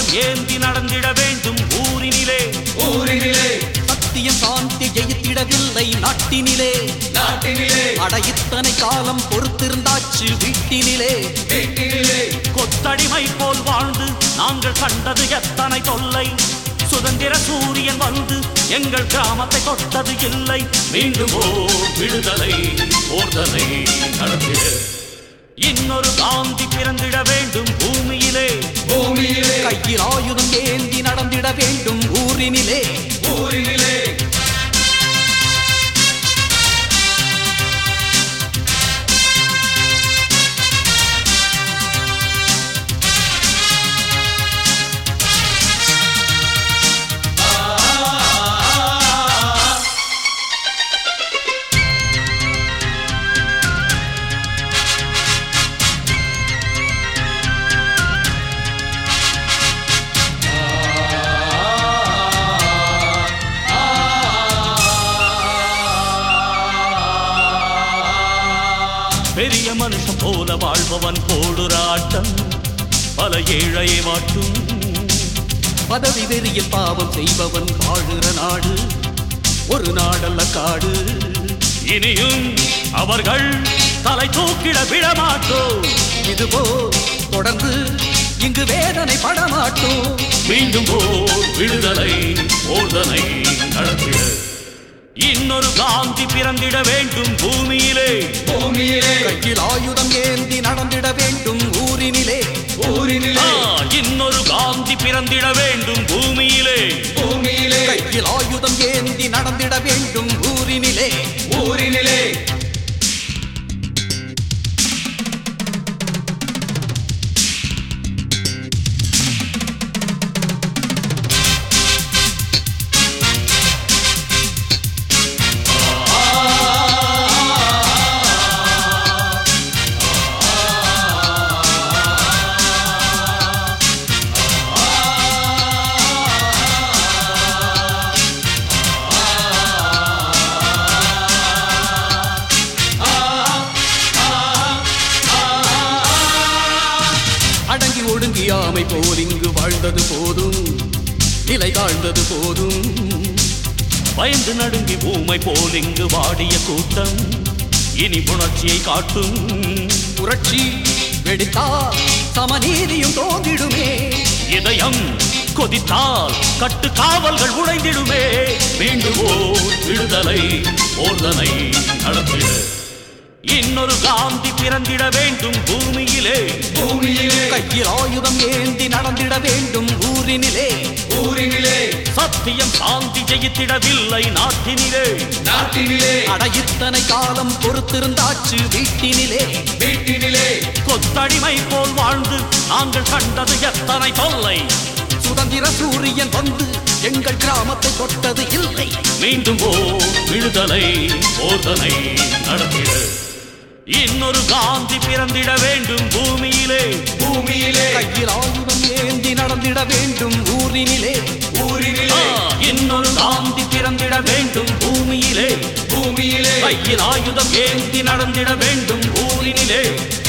ஆயுதம் ஏந்தி நடந்திட வேண்டும் ஊரினிலே ஊரினிலே சத்தியம் சாந்தி ஜெயித்திடவில்லை நாட்டினிலே நாட்டினிலே அட இத்தனை காலம் பொறுத்திருந்தாச்சு வீட்டினிலே வீட்டினிலே கொத்தடிமை போல் வாழ்ந்து நாங்கள் கண்டது எத்தனை தொல்லை சுதந்திர சூரியன் வந்து எங்கள் கிராமத்தை தொட்டது இல்லை மீண்டும் ஓர் விடுதலை ஓர்தலை நடந்திட இன்னொரு காந்தி பிறந்திட வேண்டும் பூமியிலே பூமியிலே கையில் ஆயுதம் ஏந்தி நடந்திட வேண்டும் ஊரினிலே ஊரினிலே பெரிய மனுஷன் போல வாழ்பவன் போடுறாட்டம் பல ஏழையை மாட்டும் பதவி வெறியில் பாவம் செய்பவன் வாழுற நாடு ஒரு நாடல்ல காடு இனியும் அவர்கள் தலை தூக்கிட விடமாட்டோம் இதுபோ தொடர்ந்து இங்கு வேதனை படமாட்டோம் மீண்டும் ஓர் விடுதலை ஓர்தனை நடத்திட இன்னொரு காந்தி பிறந்திட வேண்டும் பூமியிலே பூமியிலே கையில் ஆயுதம் ஏந்தி நடந்திட வேண்டும் ஊரினிலே ஊரினிலே ஆ, இன்னொரு காந்தி பிறந்திட வேண்டும் பூமியிலே பூமியிலே கையில் ஆயுதம் ஏந்தி நடந்திட வேண்டும் ஊரினிலே ஊரினிலே அடங்கி ஒடுங்கி ஆமை போல் இங்கு வாழ்ந்தது போதும் நிலை தாழ்ந்தது போதும் பயந்து நடுங்கி ஊமை போல் இங்கு வாடிய கூட்டம் இனி புணர்ச்சியை காட்டும் புரட்சி வெடித்தால் சமநீதியும் தோன்றிடுமே இதயம் கொதித்தால் கட்டு காவல்கள் உடைந்திடுமே மீண்டும் ஓர் விடுதலை ஓர்தனை நடத்திட இன்னொரு காந்தி பிறந்திட வேண்டும் பூமியிலே பூமியிலே கையில் ஆயுதம் ஏந்தி நடந்திட வேண்டும் ஊரினிலே ஊரினிலே சத்தியம் சாந்தி ஜெயித்திடவில்லை நாட்டினிலே நாட்டினிலே அட இத்தனை காலம் பொறுத்திருந்தாச்சு வீட்டினிலே வீட்டினிலே கொத்தடிமை போல் வாழ்ந்து நாங்கள் கண்டது எத்தனை தொல்லை சுதந்திர சூரியன் வந்து எங்கள் கிராமத்தை தொட்டது இல்லை மீண்டும் ஓர் விடுதலை ஓர்தனை நடத்திட இன்னொரு காந்தி பிறந்திட வேண்டும் பூமியிலே பூமியிலே கையில் ஆயுதம் ஏந்தி நடந்திட வேண்டும் ஊரினிலே ஆ, ஊரினிலே இன்னொரு காந்தி பிறந்திட வேண்டும் பூமியிலே பூமியிலே கையில் ஆயுதம் ஏந்தி நடந்திட வேண்டும் ஊரினிலே